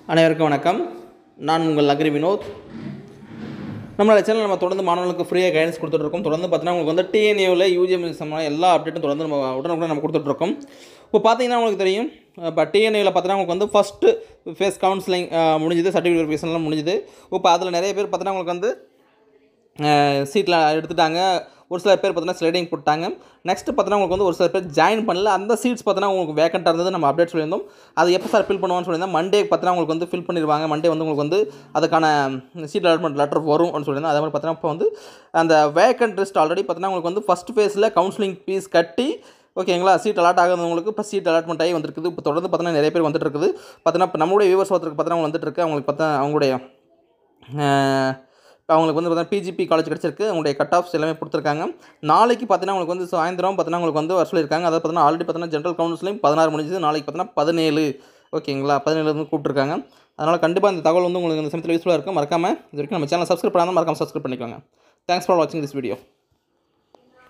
அனைவருக்கும் வணக்கம் நான் உங்கள் அக்ரி வினோத் நம்மளோட சேனல் நம்ம தொடர்ந்து மாணவர்களுக்கு ஃப்ரீயாக கைடன்ஸ் கொடுத்துட்ருக்கோம் தொடர்ந்து பார்த்தீங்கன்னா உங்களுக்கு வந்து டிஎன்ஏவில் யூஜிஎம் சம்பந்தமான எல்லா அப்டேட்டும் தொடர்ந்து நம்ம உடனுக்குடன் நம்ம கொடுத்துட்ருக்கோம் இப்போ பார்த்தீங்கன்னா உங்களுக்கு தெரியும் இப்போ டிஎன்ஏவில் பார்த்தீங்கன்னா உங்களுக்கு வந்து ஃபஸ்ட்டு ஃபேஸ் கவுன்சிலிங் முடிஞ்சுது சர்டிஃபிகேட் வெரிஃபிகேஷன்லாம் முடிஞ்சுது இப்போ அதில் நிறைய பேர் பார்த்தீங்கன்னா உங்களுக்கு வந்து சீட்டில் எடுத்துட்டாங்க ஒரு சில பேர் பார்த்தீங்கன்னா ஸ்லைடிங் போட்டாங்க நெக்ஸ்ட் பார்த்தீங்கன்னா உங்களுக்கு வந்து ஒரு சில பேர் ஜாயின் பண்ணல அந்த சீட்ஸ் பார்த்தீங்கன்னா உங்களுக்கு வேக்கண்ட்டாக இருந்தது நம்ம அப்டேட் சொல்லியிருந்தோம் அது எப்போ சார் ஃபில் பண்ணுவான்னு சொல்லியிருந்தோம் மண்டே பார்த்தீங்கன்னா உங்களுக்கு வந்து ஃபில் பண்ணிடுவாங்க மண்டே வந்து உங்களுக்கு வந்து அதுக்கான சீட் அலாட்மெண்ட் லெட்டர் வரும் அப்படின்னு சொல்லியிருந்தோம் அதே மாதிரி பார்த்தீங்கன்னா இப்போ வந்து அந்த வேக்கண்ட் லிஸ்ட் ஆல்ரெடி பார்த்தீங்கன்னா உங்களுக்கு வந்து ஃபஸ்ட் ஃபேஸில் கவுன்சிலிங் ஃபீஸ் கட்டி ஓகேங்களா சீட் அலாட் ஆகுறவங்களுக்கு இப்போ சீட் அலாட்மெண்ட் ஆகி வந்துருக்குது இப்போ தொடர்ந்து பார்த்தீங்கன்னா நிறைய பேர் வந்துட்டு இருக்குது பார்த்தீங்கன்னா இப்போ நம்மளுடைய வியூவர்ஸ் ஒருத்தருக்கு பார்த்தீங்கன்னா வந்துட்டு இருக்கு அவங்களுக்கு பார்த்தா அவங்களுடைய இப்போ அவங்களுக்கு வந்து பார்த்தீங்கன்னா பிஜிபி காலேஜ் கிடச்சிருக்கு அவங்களுடைய கட் ஆஃப்ஸ் எல்லாமே கொடுத்துருக்காங்க நாளைக்கு பார்த்தீங்கன்னா உங்களுக்கு வந்து சாயந்தரம் பார்த்தீங்கன்னா உங்களுக்கு வந்து வர சொல்லியிருக்காங்க அதாவது பார்த்தீங்கன்னா ஆல்ரெடி பார்த்தீங்கன்னா ஜென்ரல் கவுன்சிலிங் பதினாறு முடிஞ்சது நாளைக்கு பார்த்தீங்கன்னா பதினேழு ஓகேங்களா பதினேழு வந்து கூப்பிட்டுருக்காங்க அதனால் கண்டிப்பாக இந்த தகவல் வந்து உங்களுக்கு இந்த சமயத்தில் யூஸ்ஃபுல்லாக இருக்கும் மறக்காமல் இது வரைக்கும் நம்ம சேனல் சப்ஸ்கிரைப் பண்ணாமல் மறக்காமல் சப்ஸ்கிரைப் பண்ணிக்கோங்க தேங்க்ஸ் ஃபார் வாட்சிங் திஸ் வீடியோ